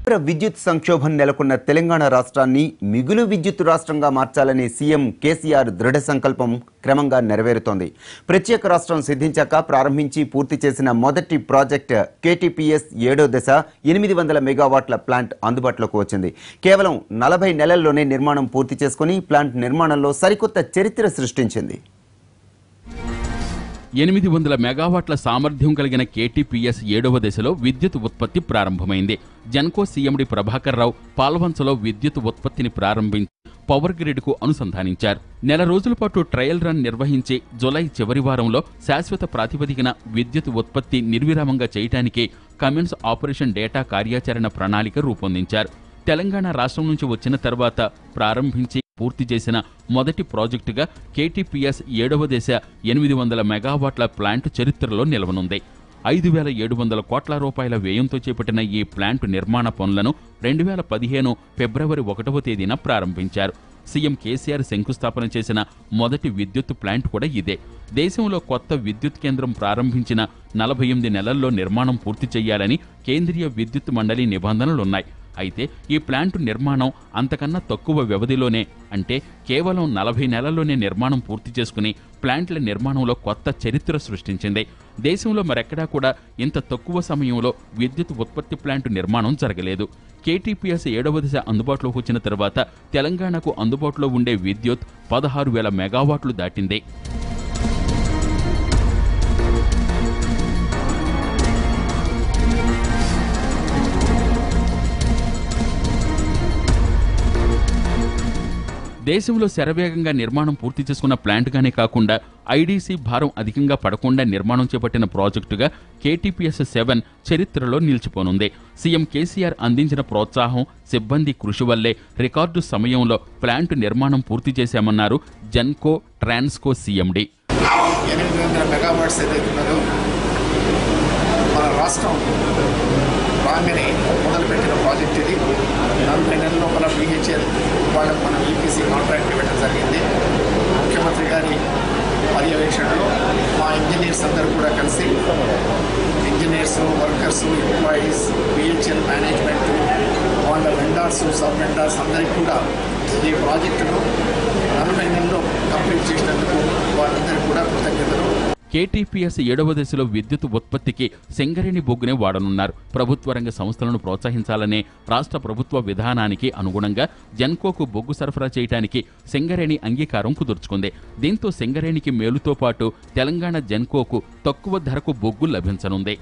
తీవ్ర విద్యుత్ సంక్షోభం నెలకొన్న తెలంగాణ రాష్ట్రాన్ని మిగులు విద్యుత్ రాష్ట్రంగా మార్చాలనే సీఎం కేసీఆర్ దృఢ సంకల్పం క్రమంగా నెరవేరుతోంది ప్రత్యేక రాష్ట్రం సిద్ధించాక ప్రారంభించి పూర్తి చేసిన మొదటి ప్రాజెక్ట్ కేటీపీఎస్ ఏడో దశ ఎనిమిది వందల మెగావాట్ల ప్లాంట్ అందుబాటులోకి వచ్చింది కేవలం నలభై నెలల్లోనే నిర్మాణం పూర్తి చేసుకుని ప్లాంట్ నిర్మాణంలో సరికొత్త చరిత్ర సృష్టించింది ఎనిమిది వందల మెగావాట్ల సామర్థ్యం కలిగిన కేటీపీఎస్ ఏడవ దశలో విద్యుత్ ఉత్పత్తి ప్రారంభమైంది జన్కో సీఎండి ప్రభాకర్ రావు పాల్వంచలో విద్యుత్ ఉత్పత్తిని ప్రారంభించి పవర్ గ్రిడ్కు అనుసంధానించారు నెల రోజుల పాటు ట్రయల్ రన్ నిర్వహించి జులై చివరి వారంలో శాశ్వత ప్రాతిపదికన విద్యుత్ ఉత్పత్తి నిర్విరామంగా చేయటానికి కమిన్స్ ఆపరేషన్ డేటా కార్యాచరణ ప్రణాళిక రూపొందించారు తెలంగాణ రాష్ట్రం నుంచి వచ్చిన తర్వాత ప్రారంభించి పూర్తి చేసిన మొదటి ప్రాజెక్టుగా కేటీపీఎస్ ఏడవ దశ ఎనిమిది వందల మెగావాట్ల ప్లాంట్ చరిత్రలో నిలవనుంది ఐదు వేల ఏడు వందల కోట్ల రూపాయల వ్యయంతో చేపట్టిన ఈ ప్లాంట్ నిర్మాణ పనులను రెండు వేల పదిహేను ఫిబ్రవరి ఒకటవ తేదీన ప్రారంభించారు సీఎం కేసీఆర్ శంకుస్థాపన చేసిన మొదటి విద్యుత్ ప్లాంట్ కూడా ఇదే దేశంలో కొత్త విద్యుత్ కేంద్రం ప్రారంభించిన నలభై ఎనిమిది నెలల్లో నిర్మాణం పూర్తి చేయాలని కేంద్రీయ విద్యుత్ మండలి నిబంధనలున్నాయి అయితే ఈ ప్లాంట్ నిర్మాణం అంతకన్నా తక్కువ వ్యవధిలోనే అంటే కేవలం నలభై నెలల్లోనే నిర్మాణం పూర్తి చేసుకుని ప్లాంట్ల నిర్మాణంలో కొత్త చరిత్ర సృష్టించింది దేశంలో మరెక్కడా కూడా ఇంత తక్కువ సమయంలో విద్యుత్ ఉత్పత్తి ప్లాంట్ నిర్మాణం జరగలేదు కేటీపీఎస్ ఏడవ దశ అందుబాటులోకి వచ్చిన తర్వాత తెలంగాణకు అందుబాటులో ఉండే విద్యుత్ పదహారు వేల మెగావాట్లు దాటింది దేశంలో శరవేగంగా నిర్మాణం పూర్తి చేసుకున్న ప్లాంట్గానే కాకుండా ఐడీసీ భారం అధికంగా పడకుండా నిర్మాణం చేపట్టిన ప్రాజెక్టుగా కేటీపీఎస్ సెవెన్ చరిత్రలో నిలిచిపోనుంది సీఎం కేసీఆర్ అందించిన ప్రోత్సాహం సిబ్బంది కృషి వల్లే రికార్డు సమయంలో ప్లాంట్ నిర్మాణం పూర్తి చేశామన్నారు జన్కో ట్రాన్స్కో సీఎండీ ఎనిమిది వందల మెగావాట్స్ ఏదైతే ఉన్నదో మన రాష్ట్రం రాగానే మొదలుపెట్టిన ప్రాజెక్ట్ ఇది నలభై నెలల లోపల బీహెచ్ఎల్ వాళ్ళకు మనం ఈపీసీ కాంట్రాక్ట్ ఇవ్వడం జరిగింది ముఖ్యమంత్రి గారి పర్యవేక్షణలో మా ఇంజనీర్స్ అందరూ కూడా కలిసి engineers workers employees BHEL management వాళ్ళ వెండార్స్ సబ్ వెండార్స్ అందరికీ కూడా ఈ ప్రాజెక్టును నలభై నెలల్లో కంప్లీట్ చేసినందుకు వాళ్ళందరికీ కూడా కృతజ్ఞతలు కేటీపీఎస్ ఏడవ దశలో విద్యుత్ ఉత్పత్తికి సింగరేణి బొగ్గునే వాడనున్నారు ప్రభుత్వ రంగ సంస్థలను ప్రోత్సహించాలనే రాష్ట్ర ప్రభుత్వ విధానానికి అనుగుణంగా జెన్కోకు బొగ్గు సరఫరా చేయడానికి సింగరేణి అంగీకారం కుదుర్చుకుంది దీంతో సింగరేణికి మేలుతో పాటు తెలంగాణ జెన్కోకు తక్కువ ధరకు బొగ్గు లభించనుంది